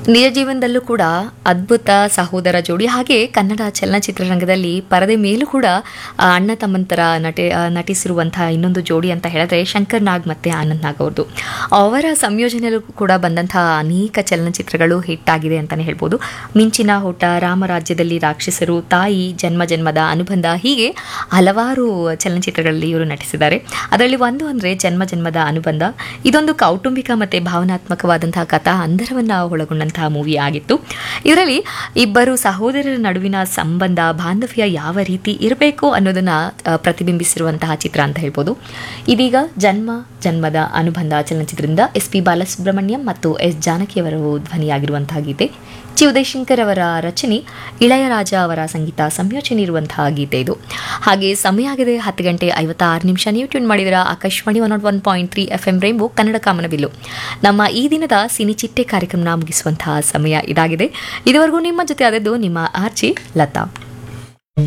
ನಿಜ ಜೀವನದಲ್ಲೂ ಕೂಡ ಅದ್ಭುತ ಸಹೋದರ ಜೋಡಿ ಹಾಗೆ ಕನ್ನಡ ಚಲನಚಿತ್ರರಂಗದಲ್ಲಿ ಪರದೆ ಮೇಲೂ ಕೂಡ ಆ, ಅಣ್ಣ ತಮ್ಮಂತರ ನಟಿ ಆ, ನಟಿಸಿರುವಂತಹ ಇನ್ನೊಂದು ಜೋಡಿ ಅಂತ ಹೇಳಿದ್ರೆ ಶಂಕರ್ ನಾಗ್ ಮತ್ತೆ ಆನಂದ್ ನಾಗ್ ಅವ್ರದ್ದು ಅವರ ಸಂಯೋಜನೆಯಲ್ಲೂ ಕೂಡ ಬಂದಂತಹ ಅನೇಕ ಚಲನಚಿತ್ರಗಳು ಹಿಟ್ ಆಗಿದೆ ಅಂತಾನೆ ಹೇಳ್ಬೋದು ಮಿಂಚಿನ ಓಟ ರಾಮರಾಜ್ಯದಲ್ಲಿ ರಾಕ್ಷಸರು ತಾಯಿ ಜನ್ಮ ಜನ್ಮದ ಅನುಬಂಧ ಹೀಗೆ ಹಲವಾರು ಚಲನಚಿತ್ರಗಳಲ್ಲಿ ಇವರು ನಟಿಸಿದ್ದಾರೆ ಅದರಲ್ಲಿ ಒಂದು ಅಂದರೆ ಜನ್ಮ ಜನ್ಮದ ಅನುಬಂಧ ಇದೊಂದು ಕೌಟುಂಬಿಕ ಮತ್ತು ಭಾವನಾತ್ಮಕವಾದಂತಹ ಕಥಾ ಅಂತರವನ್ನು ಒಳಗೊಂಡಂತಹ ಮೂವಿ ಆಗಿತ್ತು ಇದರಲ್ಲಿ ಇಬ್ಬರು ಸಹೋದರರ ನಡುವಿನ ಸಂಬಂಧ ಬಾಂಧವ್ಯ ಯಾವ ರೀತಿ ಇರಬೇಕು ಅನ್ನೋದನ್ನ ಆ, ಪ್ರತಿಬಿಂಬಿಸಿರುವಂತಹ ಚಿತ್ರ ಅಂತ ಹೇಳ್ಬೋದು ಇದೀಗ ಜನ್ಮ ಜನ್ಮದ ಅನುಬಂಧ ಚಲನಚಿತ್ರದಿಂದ ಎಸ್ ಪಿ ಬಾಲಸುಬ್ರಹ್ಮಣ್ಯಂ ಮತ್ತು ಎಸ್ ಜಾನಕಿಯವರು ಧ್ವನಿಯಾಗಿರುವಂತಹ ಗೀತೆ ಚಿ ಉದಯಶಂಕರ್ ಅವರ ರಚನೆ ಇಳಯರಾಜ ಅವರ ಸಂಗೀತ ಸಂಯೋಜನೆ ಇರುವಂತಹ ಗೀತೆ ಇದು ಹಾಗೆ ಸಮಯ ಆಗಿದೆ ಹತ್ತು ಗಂಟೆ ಐವತ್ತಾರು ನಿಮಿಷ ನೀವು ಟ್ಯೂನ್ ಮಾಡಿದಿರ Akashvani one nought one point three F M rainbow Kannada ಕಾಮನಬಿಲ್ಲು ನಮ್ಮ ಈ ದಿನದ ಸಿನಿ ಚಿಟ್ಟೆ ಕಾರ್ಯಕ್ರಮ ಮುಗಿಸುವಂತಹ ಸಮಯ ಇದಾಗಿದೆ ಇದುವರೆಗೂ ನಿಮ್ಮ ಜೊತೆ ಆದದ್ದು ನಿಮ್ಮ ಆರ್ಜಿ ಲತಾ